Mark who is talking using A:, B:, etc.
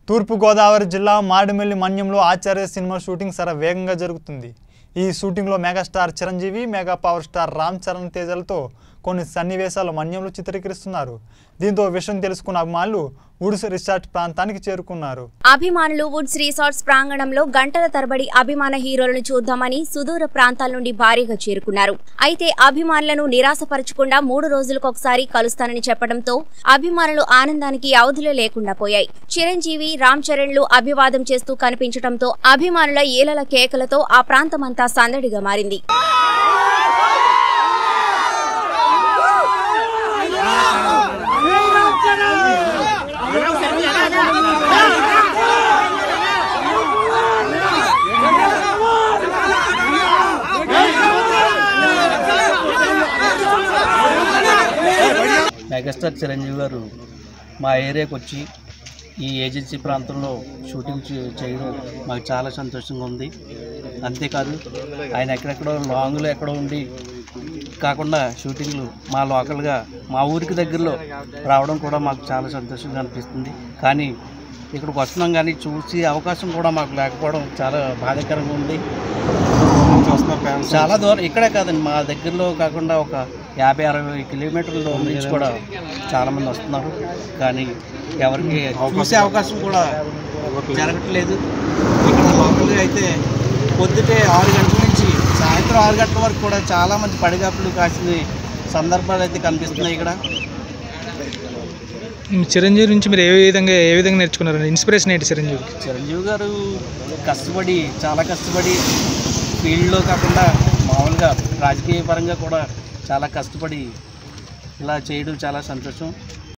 A: తూర్పుగోదావరి జిల్లా మాడిమెల్లి మన్యంలో ఆచార్య cinema shooting సర వేగంగా జరుగుతుంది ఈ షూటింగ్లో megastar Chiranjeevi mega power star Ram Charan తేజలతో కొన్ని సన్నివేశాలు మన్యంలో చిత్రీకరిస్తున్నారు దీంతో విషయం తెలుసుకున్న అభిమానులు ఉడుసు రిసార్ట్ ప్రాంతానికి చేరుకున్నారు
B: అభిమానులు వుడ్స్ రిసార్ట్స్ ప్రాంగణంలో గంటల తరబడి అభిమాన హీరోలను చూద్దామని సుదూర ప్రాంతాల నుండి భారీగా చేరుకున్నారు అయితే అభిమానులను నిరాశపరచకుండా మూడు రోజులకొకసారి కలుస్తానని చెప్పడంతో అభిమానులు ఆనందానికి అవధులే లేకుండా పోయాయి చిరంజీవి రామ్ చరణ్లు అభివాదం చేస్తూ కనిపించడంతో అభిమానుల ఏలల కేకలతో ఆ ప్రాంతమంతా సందడిగా మారింది
C: మెగాస్టార్ చిరంజీవి గారు మా ఏరియాకి వచ్చి ఈ ఏజెన్సీ ప్రాంతంలో షూటింగ్ చే- చేయడం మాకు చాలా సంతోషంగా ఉంది అంతేకాదు ఆయన ఎక్కడెక్కడో లాంగ్లో ఎక్కడో ఉండి కాకుండా షూటింగ్లు మా లోకల్గా మా ఊరికి దగ్గరలో రావడం కూడా మాకు చాలా సంతోషంగా అనిపిస్తుంది కానీ ఇక్కడికి వస్తున్నాం కానీ చూసి అవకాశం కూడా మాకు లేకపోవడం చాలా బాధాకరంగా ఉంది చాలా దూరం ఇక్కడే కాదండి మా దగ్గరలో కాకుండా ఒక యాభై అరవై కిలోమీటర్ల దూరం నుంచి కూడా చాలా మంది వస్తున్నారు కానీ ఎవరికి చూసే అవకాశం కూడా జరగట్లేదు ఇక్కడ లోకల్గా అయితే పొద్దుటే ఆరు గంటల నుంచి సాయంత్రం ఆరు గంటల వరకు కూడా చాలా మంది పడిగాపులు కాసిన సందర్భాలు అయితే కనిపిస్తున్నాయి ఇక్కడ
D: చిరంజీవి నుంచి మీరు ఏ విధంగా ఏ విధంగా నేర్చుకున్నారు ఇన్స్పిరేషన్ ఏంటి చిరంజీవి
C: చిరంజీవి గారు కష్టపడి చాలా కష్టపడి ఫీల్డ్లో కాకుండా మామూలుగా రాజకీయ పరంగా కూడా చాలా కష్టపడి ఇలా చేయడం చాలా సంతోషం